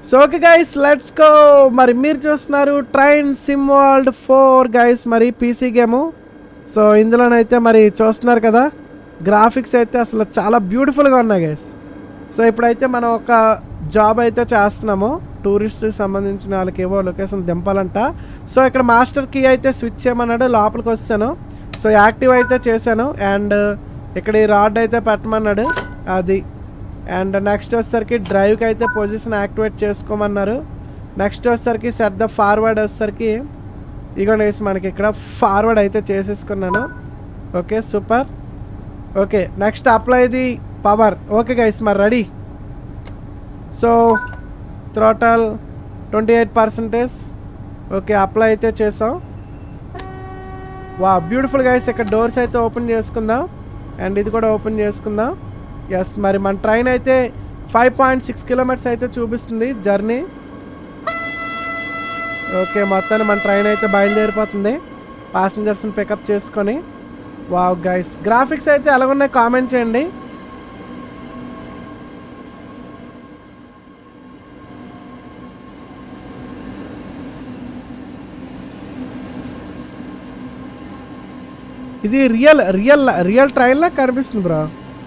so okay guys let's go మరి మీరు చూస్తున్నారు Train Sim World four guys మరి పీసీ గేమ్ సో ఇందులోనైతే మరి చూస్తున్నారు కదా గ్రాఫిక్స్ అయితే అసలు చాలా బ్యూటిఫుల్గా ఉన్నాయి గైస్ సో ఇప్పుడైతే మనం ఒక జాబ్ అయితే చేస్తున్నాము టూరిస్ట్కి సంబంధించిన వాళ్ళకి ఏవో లొకేషన్ దింపాలంట సో ఇక్కడ మాస్టర్ కీ అయితే స్విచ్ చేయమన్నాడు లోపలికి వచ్చాను సో యాక్టివ్ అయితే చేశాను అండ్ ఇక్కడ ఈ రాడ్ అయితే పెట్టమన్నాడు అది అండ్ నెక్స్ట్ వచ్చేసరికి డ్రైవ్కి అయితే పొజిషన్ యాక్టివేట్ చేసుకోమన్నారు నెక్స్ట్ వచ్చేసరికి సెట్ ద ఫార్వర్డ్ వచ్చేసరికి ఇగోండి guys, మనకి ఇక్కడ ఫార్వర్డ్ అయితే చేసేసుకున్నాను okay super okay next apply the power okay guys మరి ready so throttle twenty eight percentage okay apply అయితే చేసాం వా బ్యూటిఫుల్ గైస్ ఇక్కడ డోర్స్ అయితే ఓపెన్ చేసుకుందాం అండ్ ఇది కూడా ఓపెన్ చేసుకుందాం ఎస్ మరి మన ట్రైన్ అయితే ఫైవ్ పాయింట్ సిక్స్ కిలోమీటర్స్ అయితే చూపిస్తుంది జర్నీ ఓకే మొత్తాన్ని మన ట్రైన్ అయితే బయలుదేరిపోతుంది ప్యాసింజర్స్ని పికప్ చేసుకొని వావ్ గైస్ గ్రాఫిక్స్ అయితే ఎలాగున్నాయి కామెంట్ చేయండి ఇది రియల్ రియల్ రియల్ ట్రైన్లా కనిపిస్తుంది బ్రో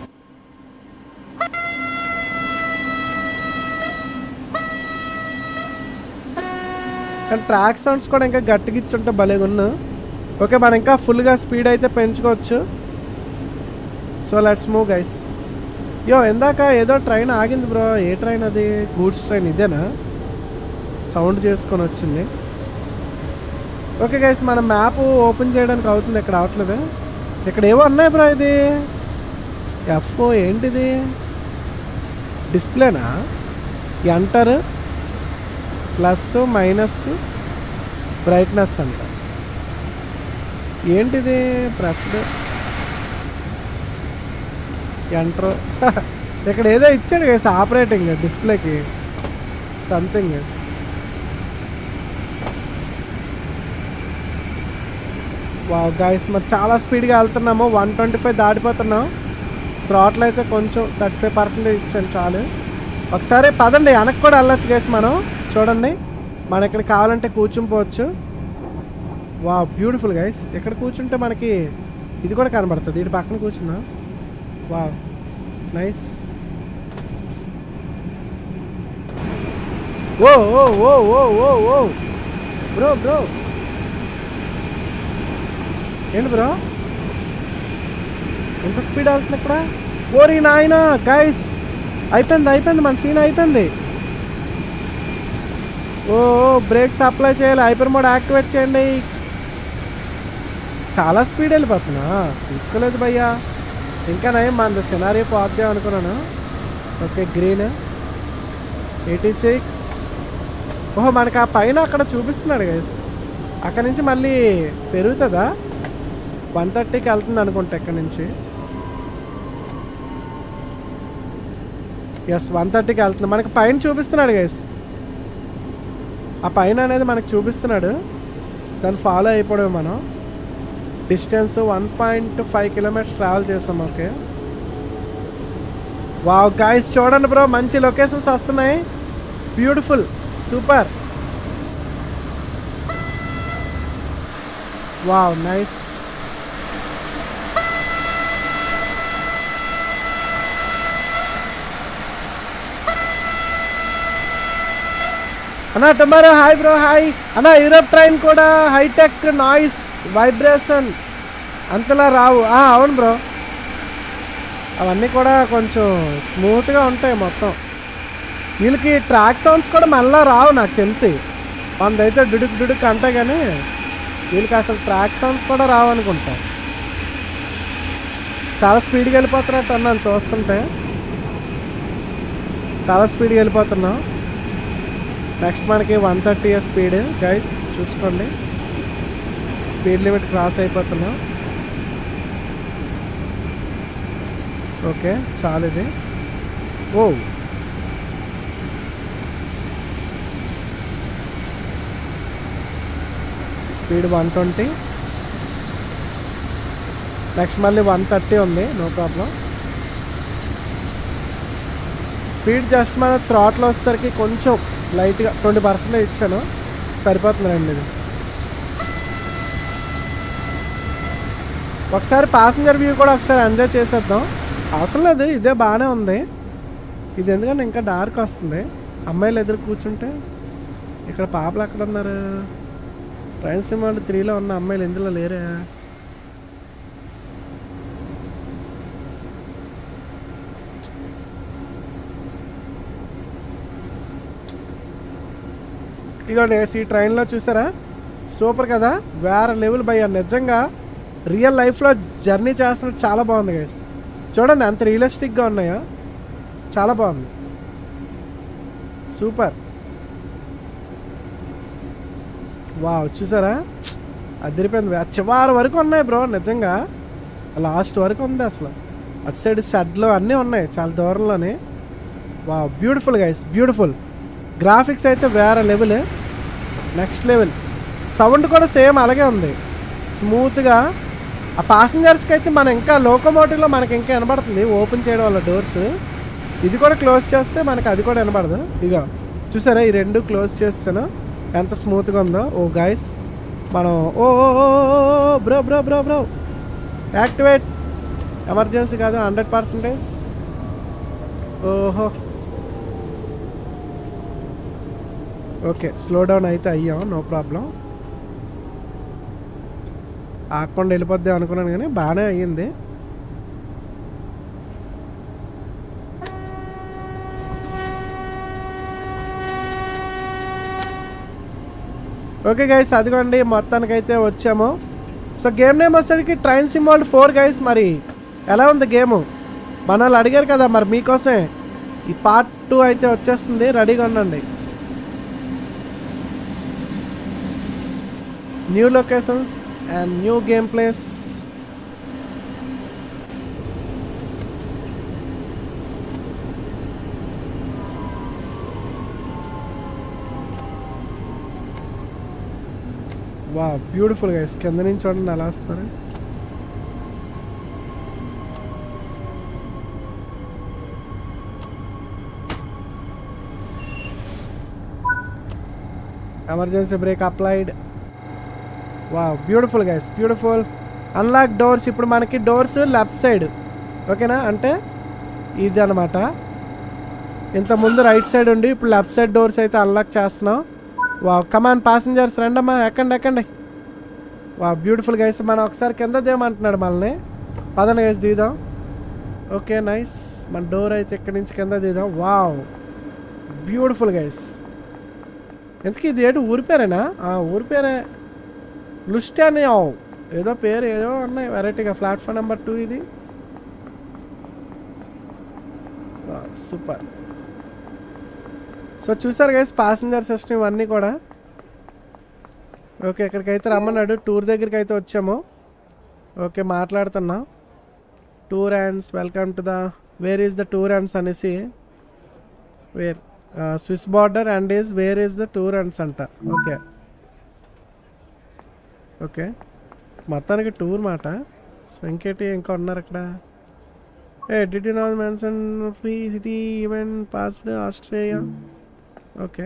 కానీ ట్రాక్ సౌండ్స్ కూడా ఇంకా గట్టిగా ఇచ్చుంటే భలేగా ఉన్నా ఓకే మనం ఇంకా ఫుల్గా స్పీడ్ అయితే పెంచుకోవచ్చు సో లెట్స్ మూవ్ గైస్ యో ఇందాక ఏదో ట్రైన్ ఆగింది బ్రో ఏ ట్రైన్ అది గూడ్స్ ట్రైన్ ఇదేనా సౌండ్ చేసుకొని వచ్చింది ఓకే గైస్ మన మ్యాప్ ఓపెన్ చేయడానికి అవుతుంది ఇక్కడ అవట్లేదు ఇక్కడ ఏవో ఉన్నాయి బ్రో ఇది ఎఫ్ ఏంటిది డిస్ప్లేనా ఎంటర్ ప్లస్ మైనస్ బ్రైట్నెస్ అంట ఏంటిది ప్రెస్డ్ ఎంటర్ ఇక్కడ ఏదో ఇచ్చాడు కదా ఆపరేటింగ్ డిస్ప్లేకి సంథింగ్ వావ్ గాయస్ మరి చాలా స్పీడ్గా వెళ్తున్నాము వన్ ట్వంటీ ఫైవ్ దాటిపోతున్నాం థ్రాట్లు అయితే కొంచెం థర్టీ ఫైవ్ పర్సెంటేజ్ ఇచ్చాను చాలు ఒకసారి పదండి వెనక్కి కూడా వెళ్ళొచ్చు గైస్ మనం చూడండి మనం ఇక్కడ కావాలంటే కూర్చుంపోవచ్చు వా బ్యూటిఫుల్ గైస్ ఇక్కడ కూర్చుంటే మనకి ఇది కూడా కనబడుతుంది ఇటు పక్కన కూర్చున్నా వా నైస్ ఓ ఓ ఓ ఓ ఓ ఓ బ్రో బ్రో ఏంటి బ్రో ఎంత స్పీడ్ వెళ్తుంది ఇక్కడ ఓరి నాయన గైస్ అయిపోయింది అయిపోయింది మన సీన్ అయిపోయింది ఓ బ్రేక్స్ అప్లై చేయాలి హైపర్ మోడ్ యాక్టివేట్ చేయండి చాలా స్పీడ్ వెళ్ళిపోతున్నా చూసుకోలేదు భయ్యా ఇంకా నయం మన సినారీ పోద్దాం అనుకున్నాను ఓకే గ్రీన్ ఎయిటీ సిక్స్ ఓహో మనకి ఆ పైన అక్కడ చూపిస్తున్నాడు గైస్ అక్కడ నుంచి మళ్ళీ పెరుగుతుందా వన్ థర్టీకి వెళ్తుంది అనుకుంటా ఇక్కడ నుంచి ఎస్ వన్ థర్టీకి వెళ్తుంది మనకి పైన చూపిస్తున్నాడు గైస్ ఆ పైన అనేది మనకు చూపిస్తున్నాడు దాన్ని ఫాలో అయిపోవడమే మనం distance one point five kilometres travel చేసాం ఓకే వావ్ గాయస్ చూడండి బ్రో మంచి లొకేషన్స్ వస్తున్నాయి బ్యూటిఫుల్ సూపర్ వావ్ నైస్ అన్న టుమారో హాయ్ బ్రో హాయ్ అన్న యూరోప్ ట్రైన్ కూడా హైటెక్ నాయిస్ వైబ్రేషన్ అంతలా రావు ఆ, అవును బ్రో అవన్నీ కూడా కొంచెం స్మూత్గా ఉంటాయి మొత్తం వీళ్ళకి ట్రాక్ సౌండ్స్ కూడా మళ్ళా రావు నాకు తెలిసి మనదైతే డుడుక్ డుడుక్ అంటే కానీ వీళ్ళకి అసలు ట్రాక్ సౌండ్స్ కూడా రావు అనుకుంటా చాలా స్పీడ్గా వెళ్ళిపోతున్నట్టు అన్నాను చూస్తుంటే చాలా స్పీడ్గా వెళ్ళిపోతున్నాం నెక్స్ట్ మనకి వన్ థర్టీ స్పీడ్ గైస్ చూసుకోండి స్పీడ్ లిమిట్ క్రాస్ అయిపోతున్నాం ఓకే చాలు ఇది ఓ స్పీడ్ వన్ ట్వంటీ నెక్స్ట్ మళ్ళీ వన్ థర్టీ ఉంది నో ప్రాబ్లం స్పీడ్ జస్ట్ మన థ్రాట్లో వచ్చేసరికి కొంచెం లైట్గా ట్వంటీ పర్సెంట్ ఇచ్చాను సరిపోతుందండి ఇది ఒకసారి ప్యాసింజర్ వ్యూ కూడా ఒకసారి ఎంజాయ్ చేసేద్దాం అవసరం లేదు ఇదే బాగానే ఉంది ఇది ఎందుకంటే ఇంకా డార్క్ వస్తుంది అమ్మాయిలు ఎదురు కూర్చుంటే ఇక్కడ పాపలు ఎక్కడ ఉన్నారు ట్రైన్ సినిమాలు త్రీలో ఉన్న అమ్మాయిలు ఇందులో లేరే ఇదిగోండి ఏసీ ట్రైన్లో చూసారా సూపర్ కదా వేరే లెవెల్ భయ్యా నిజంగా రియల్ లైఫ్లో జర్నీ చేస్తున్నట్టు చాలా బాగుంది గైస్ చూడండి అంత రియలిస్టిక్గా ఉన్నాయో చాలా బాగుంది సూపర్ వావ్ చూసారా అదిరిపోయింది ఆ చివరి వరకు ఉన్నాయి బ్రో నిజంగా లాస్ట్ వరకు ఉంది అసలు అటు సైడ్ షెడ్లు అన్నీ ఉన్నాయి చాలా దూరంలోనే వా బ్యూటిఫుల్ గైస్ బ్యూటిఫుల్ గ్రాఫిక్స్ అయితే వేరే లెవెల్ నెక్స్ట్ లెవెల్ సౌండ్ కూడా సేమ్ అలాగే ఉంది స్మూత్గా ఆ ప్యాసింజర్స్కి అయితే మన ఇంకా లోకోమోటివ్లో మనకి ఇంకా వినబడుతుంది ఓపెన్ చేయడం వల్ల డోర్స్ ఇది కూడా క్లోజ్ చేస్తే మనకి అది కూడా వినబడదు ఇగో చూసారా ఈ రెండు క్లోజ్ చేస్తాను ఎంత స్మూత్గా ఉందో ఓ గైస్ మనం ఓ bro bro bro bro activate emergency కాదు హండ్రెడ్ పర్సెంటేజ్ ఓహో ఓకే స్లో డౌన్ అయితే అయ్యాం నో ప్రాబ్లం ఆకుండా వెళ్ళిపోద్దాం అనుకున్నాను కానీ బాగానే అయ్యింది ఓకే గైస్ అదిగోండి మొత్తానికైతే వచ్చాము సో గేమ్ నేమ్ వచ్చేసరికి ట్రైన్ సిమ్ ఫోర్ గైస్ మరి ఎలా ఉంది గేము మన వాళ్ళు అడిగారు కదా మరి మీకోసమే ఈ పార్ట్ టూ అయితే వచ్చేస్తుంది రెడీగా ఉండండి new locations and new game place వా బ్యూటిఫుల్ గైస్ కింద నుంచి చూడండి ఎలా వస్తున్నారు ఎమర్జెన్సీ బ్రేక్ అప్లైడ్ వా beautiful guys beautiful unlock doors ఇప్పుడు మనకి డోర్స్ లెఫ్ట్ సైడ్ ఓకేనా అంటే ఇది అనమాట ఇంత ముందు రైట్ సైడ్ ఉండి ఇప్పుడు లెఫ్ట్ సైడ్ డోర్స్ అయితే అన్లాక్ చేస్తున్నాం వా కమాన్ ప్యాసింజర్స్ రండమ్మా ఎక్కండి ఎక్కండి వా బ్యూటిఫుల్ గైస్ మనం ఒకసారి కింద దిగమంటున్నాడు మనల్ని పదండి గైస్ దిగుదాం ఓకే నైస్ మన డోర్ అయితే ఇక్కడి నుంచి కింద దిగుదాం వావ్ బ్యూటిఫుల్ గైస్ ఇంతకీ ఇది ఏంటి ఊరి పేరేనా ఆ, ఊరి పేరే లుస్టానియావ్ ఏదో పేరు ఏదో ఉన్నాయి వెరైటీగా ప్లాట్ఫామ్ నెంబర్ టూ ఇది సూపర్ సో చూసారు గైస్ ప్యాసింజర్ సిస్టమ్ ఇవన్నీ కూడా ఓకే ఇక్కడికైతే రమ్మన్నాడు టూర్ దగ్గరికి అయితే వచ్చాము ఓకే మాట్లాడుతున్నా tour ands welcome to the where is the tour ands అనేసి where Swiss border and is where is the tour ands అంట ఓకే ఓకే మొత్తానికి టూర్ మాట సో ఇంకేటి ఇంకా ఉన్నారు అక్కడ ఏ డిటి not mention free city event passed Australia okay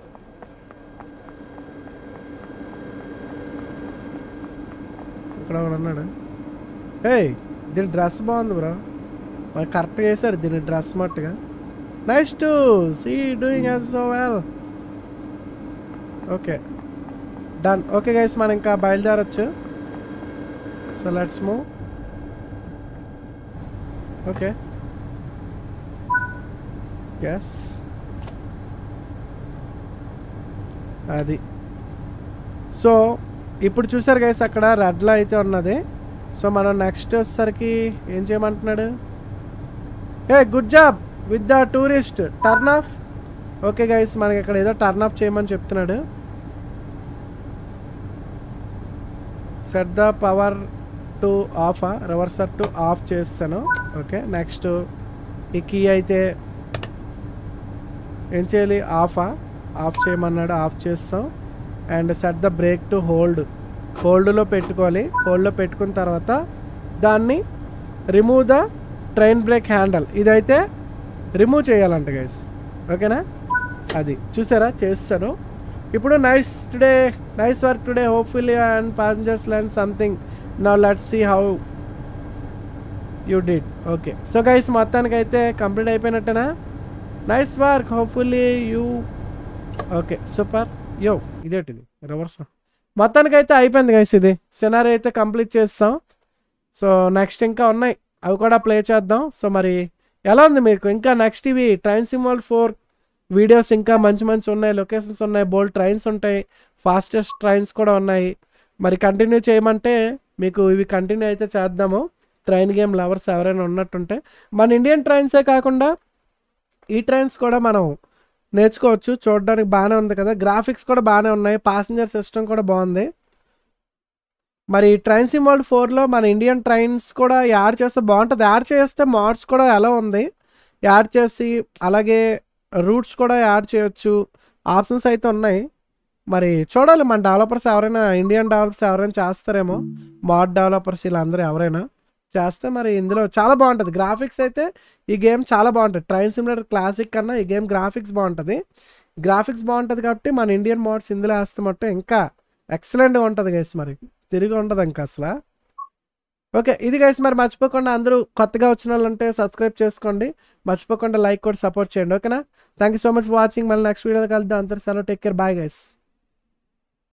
ఇక్కడ ఒకడు ఉన్నాడు ఏయ్ దీని డ్రెస్ బాగుంది బ్రో మరి కరెక్ట్గా వేశారు దీని డ్రెస్ మట్టుగా nice to see doing as so well okay done okay guys మనం ఇంకా బయలుదేరచ్చు so let's move okay yes అది సో ఇప్పుడు చూసారు గైస్ అక్కడ రెడ్లో అయితే ఉన్నది సో మనం నెక్స్ట్ వచ్చేసరికి ఏం చేయమంటున్నాడు a good job with the tourist turn off okay guys మనకి ఇక్కడ ఏదో టర్న్ ఆఫ్ చేయమని చెప్తున్నాడు set the power to off reverser to off చేస్తాను ఓకే నెక్స్ట్ ఈ కీ అయితే ఏం చేయాలి ఆఫా ఆఫ్ చేయమన్నాడు ఆఫ్ చేస్తాం and set the brake to hold హోల్డ్లో పెట్టుకోవాలి హోల్డ్లో పెట్టుకున్న తర్వాత దాన్ని remove the train brake handle ఇదైతే రిమూవ్ చేయాలంట గైస్ ఓకేనా అది చూసారా చేస్తాను ఇప్పుడు nice today nice work today hopefully and passengers learn something నా let see how you did okay so guys మొత్తానికి అయితే కంప్లీట్ అయిపోయినట్టేనా nice work hopefully you okay super yo ఇదేంటిది రివర్స్ మొత్తానికి అయితే అయిపోయింది గైస్ ఇది సినారీ అయితే కంప్లీట్ చేస్తాం సో నెక్స్ట్ ఇంకా ఉన్నాయి అవి కూడా ప్లే చేద్దాం సో మరి ఎలా ఉంది మీకు ఇంకా నెక్స్ట్ ఇవి ట్రైన్ సిమోల్ ఫోర్ వీడియోస్ ఇంకా మంచి మంచి ఉన్నాయి లొకేషన్స్ ఉన్నాయి బోల్డ్ ట్రైన్స్ ఉంటాయి ఫాస్టెస్ట్ ట్రైన్స్ కూడా ఉన్నాయి మరి కంటిన్యూ చేయమంటే మీకు ఇవి కంటిన్యూ అయితే చేద్దాము ట్రైన్ గేమ్ లవర్స్ ఎవరైనా ఉన్నట్టుంటే మన ఇండియన్ ట్రైన్సే కాకుండా ఈ ట్రైన్స్ కూడా మనం నేర్చుకోవచ్చు చూడడానికి బాగానే ఉంది కదా గ్రాఫిక్స్ కూడా బాగానే ఉన్నాయి పాసింజర్ సిస్టమ్ కూడా బాగుంది మరి ట్రైన్ సిమ్ వరల్డ్ ఫోర్లో మన ఇండియన్ ట్రైన్స్ కూడా యాడ్ చేస్తే బాగుంటుంది యాడ్ చేస్తే మోడ్స్ కూడా ఎలా ఉంది యాడ్ చేసి అలాగే రూట్స్ కూడా యాడ్ చేయొచ్చు ఆప్షన్స్ అయితే ఉన్నాయి మరి చూడాలి మన డెవలపర్స్ ఎవరైనా ఇండియన్ డెవలపర్స్ ఎవరైనా చేస్తారేమో మాడ్ డెవలపర్స్ వీళ్ళందరూ ఎవరైనా చేస్తే మరి ఇందులో చాలా బాగుంటుంది గ్రాఫిక్స్ అయితే ఈ గేమ్ చాలా బాగుంటుంది ట్రైన్ సిమ్యులేటర్ క్లాసిక్ కన్నా ఈ గేమ్ గ్రాఫిక్స్ బాగుంటుంది గ్రాఫిక్స్ బాగుంటుంది కాబట్టి మన ఇండియన్ మోడ్స్ ఇందులో వేస్తే మట్టు ఇంకా ఎక్సలెంట్గా ఉంటుంది గైస్ మరి తిరిగి ఉండదు ఇంకా అసలు ఓకే ఇది గైస్ మరి మర్చిపోకుండా అందరూ కొత్తగా వచ్చిన వాళ్ళు ఉంటే సబ్స్క్రైబ్ చేసుకోండి మర్చిపోకుండా లైక్ కూడా సపోర్ట్ చేయండి ఓకేనా thank you so much for watching మళ్ళీ నెక్స్ట్ వీడియో కలుద్దాం అందరు సెలవు టేక్ కేర్ బాయ్ గైస్